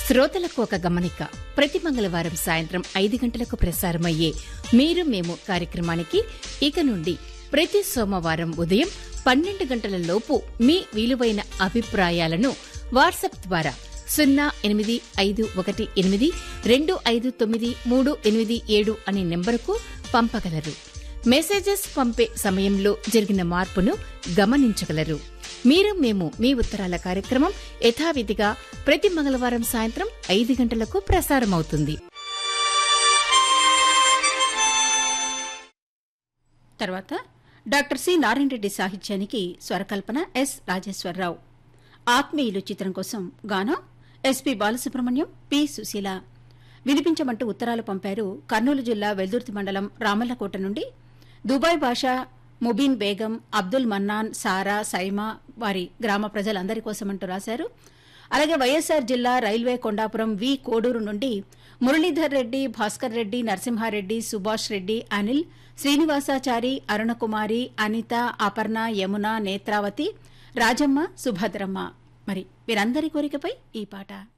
శ్రోతలకు ఒక గమనిక ప్రతి మంగళవారం సాయంత్రం ఐదు గంటలకు ప్రసారమయ్యే మీరు మేము కార్యక్రమానికి ఇక నుండి ప్రతి సోమవారం ఉదయం పన్నెండు గంటల లోపు మీ విలువైన అభిప్రాయాలను వాట్సాప్ ద్వారా సున్నా ఎనిమిది ఐదు ఒకటి ఎనిమిది రెండు ఐదు తొమ్మిది మూడు ఎనిమిది ఏడు అనే నెంబరుకు పంపగలరు మెసేజెస్ పంపే సమయంలో జరిగిన మార్పును గమనించగలరు మీరు మేము మీ ఉత్తరాల కార్యక్రమం యథావిధిగా ప్రతి మంగళవారం సాయంత్రం ఐదు గంటలకు ప్రసారమవుతుంది తర్వాత డాక్టర్ సి నారాయణ రెడ్డి సాహిత్యానికి స్వరకల్పన ఎస్ రాజేశ్వరరావు ఆత్మీయులు చిత్రం కోసం గానం ఎస్పి బాలసుబ్రహ్మణ్యం పి సుశీల వినిపించమంటూ ఉత్తరాలు పంపారు కర్నూలు జిల్లా వెల్దుర్తి మండలం రామల్లకోట నుండి దుబాయ్ భాషా ముబీన్ బేగం అబ్దుల్ మన్నాన్ సారా సైమా వారి గ్రామ ప్రజలందరి కోసమంటూ రాశారు అలాగే వైఎస్ఆర్ జిల్లా రైల్వే కొండాపురం వి కోడూరు నుండి మురళీధర్ రెడ్డి భాస్కర్ రెడ్డి నరసింహారెడ్డి సుభాష్ రెడ్డి అనిల్ శ్రీనివాసాచారి అరుణకుమారి అనిత అపర్ణ యమున నేత్రావతి రాజమ్మ సుభద్రమ్మ మరి వీరందరి కోరికపై ఈ పాట